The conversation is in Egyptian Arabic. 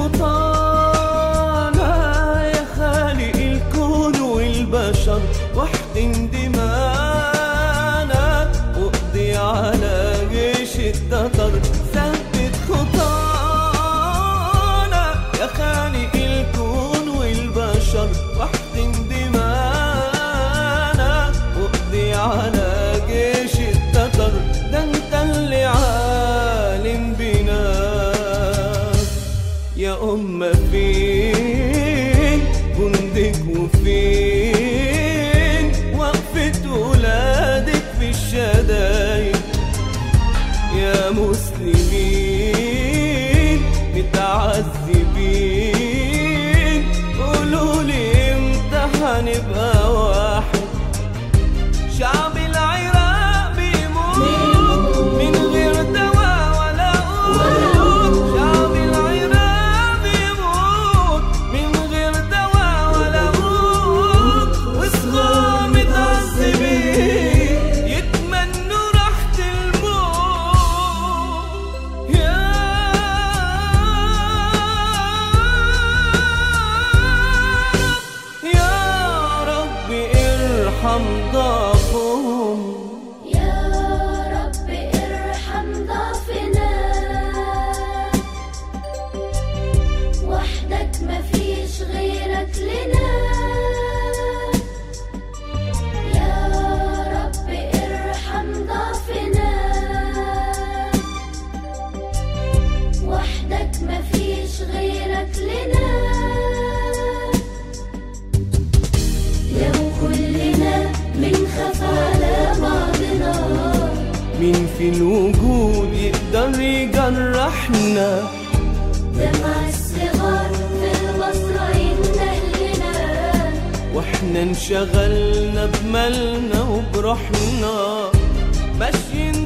خطانا يا خالق الكون والبشر واحقن دمانا واقضي على جيش التتر ثبت خطانا يا خالق الكون والبشر واحقن دمانا واقضي على جيش التتر ده انت اللي عالم بنا يا أمة فين جندك وفين وقفة ولادك في الشدايد يا مسلمين متعذبين قولوا لي امتى هنبقى واحد شعب العراق بيموت من غير دواء ولا قوت شعب العراق بيموت من غير دواء ولا قوت وصغار متعذبين يتمنوا راحة الموت يا رب يا رب ارحم ضعفهم يا رب ارحم ضعفنا وحدك مفيش غيرك لنا يا رب ارحم ضعفنا وحدك مفيش غيرك لنا لو كلنا بنخاف على بعضنا مين في الوجود يقدر يجرحنا دمع الصغار في البصرة ينهلنا واحنا انشغلنا بمالنا وبروحنا ماشيين